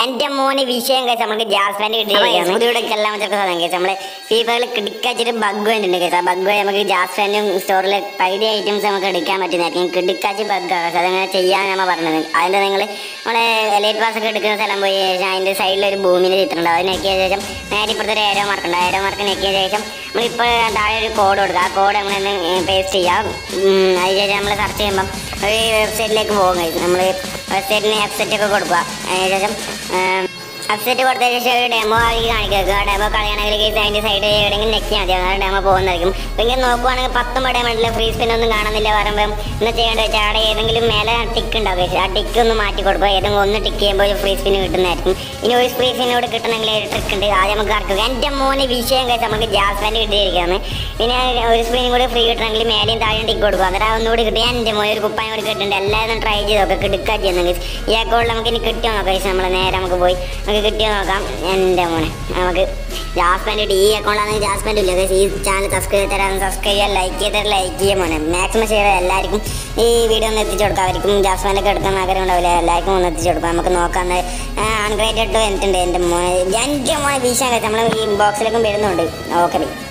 എന്റെ മോന് വിഷയം കഴിച്ച് നമുക്ക് ജാസ് പാൻറ് കിട്ടിയിരിക്കുകയാണ് പുതിയ എല്ലാം വെച്ചൊക്കെ സാധനം കഴിച്ചാൽ നമ്മള് ഫീഫയിൽ കിടക്കാച്ചിട്ട് ബഗ് വന്നിട്ടുണ്ട് കേട്ടോ ആ ബഗ് വഴി നമുക്ക് ജാസ് പാൻറ്റും സ്റ്റോറിൽ പൈഡി ഐറ്റംസ് നമുക്ക് എടുക്കാൻ പറ്റുന്നതായിരിക്കും കിടക്കാച്ച് ബഗ് അതങ്ങനെ ചെയ്യാൻ നമ്മൾ പറഞ്ഞത് അതിൻ്റെ നിങ്ങൾ നമ്മളെ എലൈറ്റ് പാസ് ഒക്കെ എടുക്കുന്ന സ്ഥലം പോയി ശേഷം അതിൻ്റെ സൈഡിൽ ഒരു ഭൂമിൻ്റെ ചിത്രം ഉണ്ടാവും അത് നെക്കിയ ശേഷം നേരെ ഇപ്പുറത്തെ ഒരു ഏരോ മാർക്ക് ഉണ്ട് ഏരോ മാർക്ക് നെക്കിയ ശേഷം നമ്മളിപ്പോൾ താഴെ ഒരു കോഡ് കൊടുക്കുക ആ കോഡ് നമ്മൾ പേസ്റ്റ് ചെയ്യാം ഉം, അതിനുശേഷം നമ്മൾ സെർച്ച് ചെയ്യുമ്പം ഒരു വെബ്സൈറ്റിലേക്ക് പോകും നമ്മൾ വെബ്സൈറ്റിന് വെബ്സൈറ്റ് ഒക്കെ കൊടുക്കുക അതിനുശേഷം വെബ്സൈറ്റ് കൊടുത്തതിന് ശേഷം ഒരു ഡെമോ ആക്കി കാണിക്കുക ആ ഡെമോ കളിയാണെങ്കിൽ കേസ് അതിൻ്റെ സൈഡ് എവിടെയെങ്കിലും നെക്കിയാൽ മതി അങ്ങനെ ഡെമോ പോകുന്നതായിരിക്കും അപ്പോൾ ഇങ്ങനെ നോക്കുവാണെങ്കിൽ പത്തും ഡയമണ്ടിൽ ഫ്രീ സ്പിൻ ഒന്നും കാണുന്നില്ല പറയുമ്പോൾ എന്താ ചെയ്യേണ്ടത് വെച്ചാൽ അവിടെ ഏതെങ്കിലും മേലെ ടിക്ക് ഉണ്ടാവും guys. ആ ടിക്ക് ഒന്ന് മാറ്റി കൊടുക്കുക ഏതെങ്കിലും ഒന്ന് ടിക്ക് ചെയ്യുമ്പോൾ ഒരു ഫ്രീ സ്പിൻ കിട്ടുന്നതായിരിക്കും ഇനി ഒരു ഫ്രീ സ്പിന്നോട് കിട്ടണമെങ്കിൽ ഒരു ട്രിക്ക് ഉണ്ട് ആദ്യം നമുക്ക് ഇറക്കുക എൻ്റെ മോനെ വിഷയം കഴിച്ച് നമുക്ക് ജാസ് പാൻറ് കിട്ടിയിരിക്കുകയാണ് പിന്നെ ഒരു സ്പിന്നും കൂടി ഫ്രീ കിട്ടണമെങ്കിൽ മേലെയും താഴെയും ടിക്ക് കൊടുക്കുക അന്നേരം ആ ഒന്നുകൂടി കിട്ടും എൻ്റെ മോനെ ഒരു കുപ്പായം കൂടി കിട്ടുന്നുണ്ട് എല്ലാവരും ട്രൈ ചെയ്ത് നോക്കുക കിടക്കുക ചെയ്യുന്നത് ഈ അക്കൗണ്ടിൽ നമുക്ക് ഇനി കിട്ടിയോ നോക്കാം guys. നമ്മൾ നേരെ നമുക്ക് പോയി നമുക്ക് കിട്ടിയോ നോക്കാം എൻ്റെ മോനെ നമുക്ക് ജാസ്മെൻ്റ് ഈ അക്കൗണ്ടാണെങ്കിൽ ജാസ്മെൻ്റ് ഇല്ല guys. ഈ ചാനൽ സബ്സ്ക്രൈബ് തരാൻ സബ്സ്ക്രൈബ് ചെയ്യാൻ ലൈക്ക് ചെയ്തിട്ട് ലൈക്ക് ചെയ്യാൻ മോനെ മാക്സിമം ഷെയർ എല്ലാവർക്കും ഈ വീഡിയോ ഒന്ന് എത്തിച്ചു കൊടുക്കാം അവർക്കും ജാസ്മെൻ്റൊക്കെ എടുക്കാൻ ആഗ്രഹം ഉണ്ടാവില്ല എല്ലാവർക്കും ഒന്ന് എത്തിച്ചു കൊടുക്കാം നമുക്ക് നോക്കാം അൺഗ്രേറ്റഡ് വന്നിട്ടുണ്ട് എൻ്റെ മോനെ എൻ്റെ മോനെ വിഷയം നമ്മൾ ഈ ബോക്സിലേക്കും വരുന്നുണ്ട് ഓക്കെ